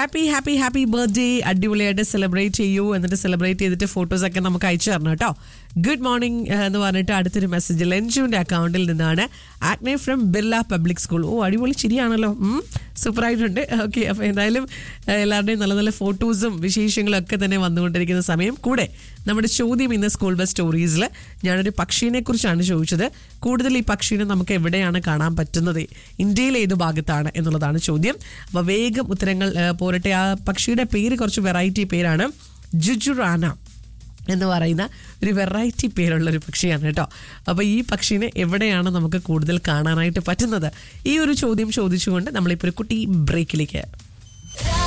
happy happy happy birthday അടിപൊളിയായിട്ട് celebrate ചെയ്യൂ എന്നിട്ട് സെലിബ്രേറ്റ് ചെയ്തിട്ട് ഫോട്ടോസ് ഒക്കെ നമുക്ക് അയച്ചു തരണം കേട്ടോ ഗുഡ് മോർണിംഗ് എന്ന് പറഞ്ഞിട്ട് അടുത്തൊരു മെസ്സേജ് ലെൻജുവിന്റെ അക്കൗണ്ടിൽ നിന്നാണ് ആക്നെ ഫ്രം ബിർല പബ്ലിക് സ്കൂൾ ഓ അടിപൊളി ചിരിയാണല്ലോ സൂപ്പർ ആയിട്ടുണ്ട് ഓക്കെ അപ്പോൾ എന്തായാലും ഏഹ്, എല്ലാവരുടെയും നല്ല നല്ല ഫോട്ടോസും വിശേഷങ്ങളും ഒക്കെ തന്നെ വന്നുകൊണ്ടിരിക്കുന്ന സമയം കൂടെ നമ്മുടെ ചോദ്യം ഇന്ന് സ്കൂൾ ബസ് സ്റ്റോറീസിൽ ഞാനൊരു പക്ഷീനെ കുറിച്ചാണ് ചോദിച്ചത് കൂടുതൽ ഈ പക്ഷീനെ നമുക്ക് എവിടെയാണ് കാണാൻ പറ്റുന്നത് ഇന്ത്യയിലെ ഏത് ഭാഗത്താണ് എന്നുള്ളതാണ് ചോദ്യം അപ്പോൾ വേഗം ഉത്തരങ്ങൾ ഏഹ്, പോരട്ടെ ആ പക്ഷിയുടെ പേര് കുറച്ച് വെറൈറ്റി പേരാണ് ജുജുറാന എന്ന് പറയുന്ന ഒരു വെറൈറ്റി പേരുള്ള ഒരു പക്ഷിയാണ് കേട്ടോ അപ്പോൾ ഈ പക്ഷീനെ എവിടെയാണ് നമുക്ക് കൂടുതൽ കാണാനായിട്ട് പറ്റുന്നത് ഈ ഒരു ചോദ്യം ചോദിച്ചുകൊണ്ട് നമ്മളിപ്പോൾ ഒരു കുട്ടി ബ്രേക്കിലേക്ക്